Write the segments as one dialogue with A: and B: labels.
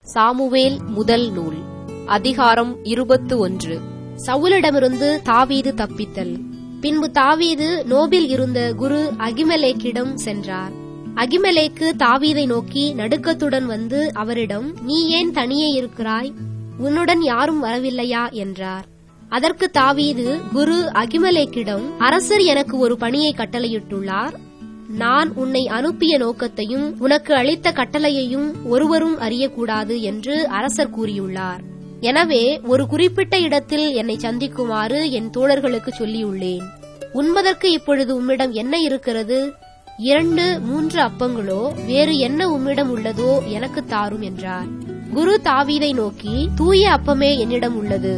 A: Samuel முதல் நூல் அதிகாரம் இருபத்து ஒன்று சவுலிடமிருந்து தாவீது தப்பித்தல் பின்பு தாவீது நோபில் இருந்த குரு அகிமெலேக்கிடம் சென்றார் அகிமெலேக்கு தாவீதை நோக்கி நடுக்கத்துடன் வந்து அவரிடம் நீ ஏன் தனியே இருக்கிறாய் உன்னுடன் யாரும் வரவில்லையா என்றார் அதற்கு தாவீது குரு அகிமலேக்கிடம் அரசர் எனக்கு ஒரு பணியை கட்டளையிட்டுள்ளார் நான் உன்னை அனுப்பிய நோக்கத்தையும் உனக்கு அளித்த கட்டளையையும் ஒருவரும் அறியக்கூடாது என்று அரசர் கூறியுள்ளார் எனவே ஒரு குறிப்பிட்ட இடத்தில் என்னை சந்திக்குமாறு என் தோழர்களுக்கு சொல்லியுள்ளேன் உண்பதற்கு இப்பொழுது உம்மிடம் என்ன இருக்கிறது இரண்டு மூன்று அப்பங்களோ வேறு என்ன உம்மிடம் உள்ளதோ எனக்கு தாரும் என்றார் குரு தாவீதை நோக்கி தூய அப்பமே என்னிடம் உள்ளது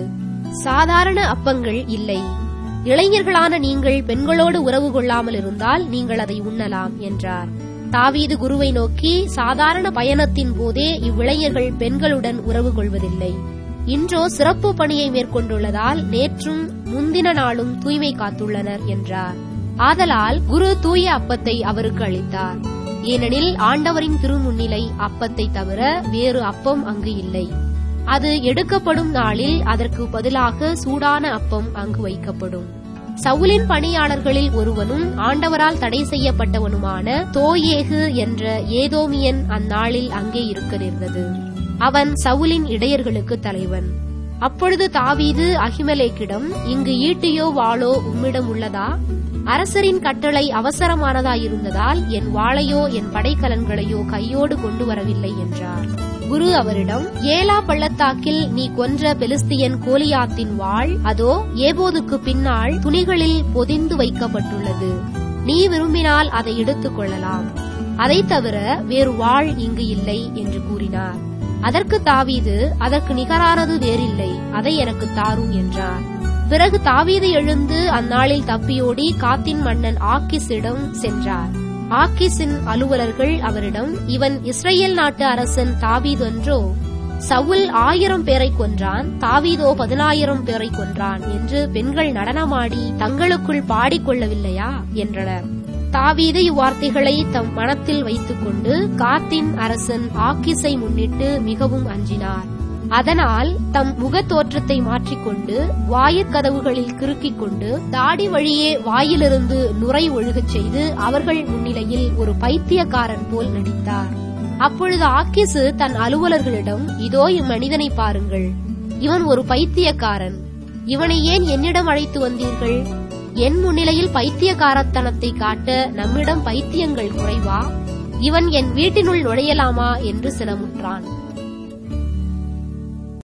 A: சாதாரண அப்பங்கள் இல்லை இளைஞர்களான நீங்கள் பெண்களோடு உறவு கொள்ளாமல் இருந்தால் நீங்கள் அதை உண்ணலாம் என்றார் தாவீது குருவை நோக்கி சாதாரண பயணத்தின் போதே இவ்விளைஞர்கள் பெண்களுடன் உறவு கொள்வதில்லை இன்றோ சிறப்பு பணியை மேற்கொண்டுள்ளதால் நேற்றும் முந்தின நாளும் தூய்மை காத்துள்ளனர் என்றார் ஆதலால் குரு தூய அப்பத்தை அவருக்கு அளித்தார் ஏனெனில் ஆண்டவரின் திருமுன்னிலை அப்பத்தை தவிர வேறு அப்பம் அங்கு இல்லை அது எடுக்கப்படும் நாளில் அதற்கு பதிலாக சூடான அப்பம் அங்கு வைக்கப்படும் சவுலின் பணியாளர்களில் ஒருவனும் ஆண்டவரால் தடை செய்யப்பட்டவனுமான தோயேகு என்ற ஏதோமியன் அந்நாளில் அங்கே இருக்க நேர்ந்தது அவன் சவுலின் இடையர்களுக்கு தலைவன் அப்பொழுது தாவீது அகிமலேக்கிடம் இங்கு ஈட்டியோ வாளோ உம்மிடம் உள்ளதா அரசரின் கட்டளை அவசரமானதாயிருந்ததால் என் வாளையோ என் படைக்கலன்களையோ கையோடு கொண்டு வரவில்லை என்றார் குரு அவரிடம் ஏலா பள்ளத்தாக்கில் நீ கொன்ற பெலிஸ்தியன் கோலியாத்தின் வாள் அதோ ஏபோதுக்கு பின்னால் துணிகளில் பொதிந்து வைக்கப்பட்டுள்ளது நீ விரும்பினால் அதை எடுத்துக் கொள்ளலாம் அதைத் தவிர வேறு வாழ் இங்கு இல்லை என்று கூறினார் அதற்கு தாவீது அதற்கு நிகரானது வேறில்லை அதை எனக்கு தாரும் என்றார் பிறகு தாவீது எழுந்து அந்நாளில் தப்பியோடி காத்தின் மன்னன் ஆக்கிஸிடம் சென்றார் ஆக்கிஸின் அலுவலர்கள் அவரிடம் இவன் இஸ்ரேல் நாட்டு அரசன் தாவீதொன்றோ சவுல் ஆயிரம் பேரை கொன்றான் தாவீதோ பதினாயிரம் பேரை கொன்றான் என்று பெண்கள் நடனமாடி தங்களுக்குள் பாடிக்கொள்ளவில்லையா என்றனர் தாவீது இவ்வார்த்தைகளை தம் மனத்தில் வைத்துக் கொண்டு காத்தின் அரசன் ஆக்கிஸை முன்னிட்டு மிகவும் அஞ்சினார் அதனால் தம் முகத் தோற்றத்தை மாற்றிக்கொண்டு வாயிற்கதவுகளில் கிறுக்கிக் கொண்டு தாடி வழியே வாயிலிருந்து நுரை ஒழுகச் செய்து அவர்கள் முன்னிலையில் ஒரு பைத்தியக்காரன் போல் நடித்தார் அப்பொழுது ஆக்கிசு தன் அலுவலர்களிடம் இதோ இம்மனிதனை பாருங்கள் இவன் ஒரு பைத்தியக்காரன் இவனை ஏன் என்னிடம் அழைத்து வந்தீர்கள் என் முன்னிலையில் பைத்தியக்காரத்தனத்தை காட்ட நம்மிடம் பைத்தியங்கள் குறைவா இவன் என் வீட்டினுள் நுழையலாமா என்று சினமுற்றான்